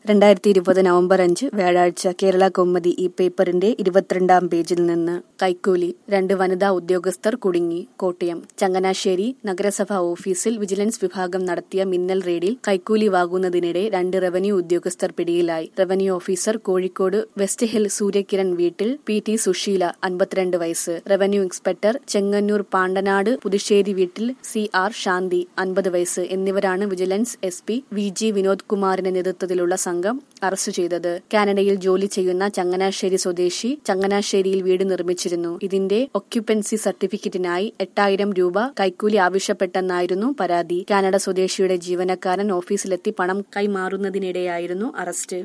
രണ്ടായിരത്തി ഇരുപത് നവംബർ അഞ്ച് വ്യാഴാഴ്ച കേരള കൗമുദി ഈ പേപ്പറിന്റെ ഇരുപത്തിരണ്ടാം പേജിൽ നിന്ന് കൈക്കൂലി രണ്ട് വനിതാ ഉദ്യോഗസ്ഥർ കുടുങ്ങി കോട്ടയം ചങ്ങനാശ്ശേരി നഗരസഭാ ഓഫീസിൽ വിജിലൻസ് വിഭാഗം നടത്തിയ മിന്നൽ റെയ്ഡിൽ കൈക്കൂലി വാങ്ങുന്നതിനിടെ രണ്ട് റവന്യൂ ഉദ്യോഗസ്ഥർ പിടിയിലായി revenue officer Kozhikode west hill Suryakiran വീട്ടിൽ പി ടി സുശീല അൻപത്തിരണ്ട് വയസ്സ് റവന്യൂ ഇൻസ്പെക്ടർ ചെങ്ങന്നൂർ പാണ്ടനാട് പുതുശ്ശേരി വീട്ടിൽ സി ആർ ശാന്തി അൻപത് വയസ്സ് എന്നിവരാണ് vigilance S P V G Vinod കുമാറിന്റെ നേതൃത്വത്തിലുള്ള സംഘം അറസ്റ്റ് ചെയ്തത് കാനഡയിൽ ജോലി ചെയ്യുന്ന ചങ്ങനാശ്ശേരി സ്വദേശി ചങ്ങനാശ്ശേരിയിൽ വീട് നിർമ്മിച്ചിരുന്നു ഇതിന്റെ ഒക്യുപ്പൻസി സർട്ടിഫിക്കറ്റിനായി എട്ടായിരം രൂപ കൈക്കൂലി ആവശ്യപ്പെട്ടെന്നായിരുന്നു പരാതി കാനഡ സ്വദേശിയുടെ ജീവനക്കാരൻ ഓഫീസിലെത്തി പണം കൈമാറുന്നതിനിടെയായിരുന്നു അറസ്റ്റ്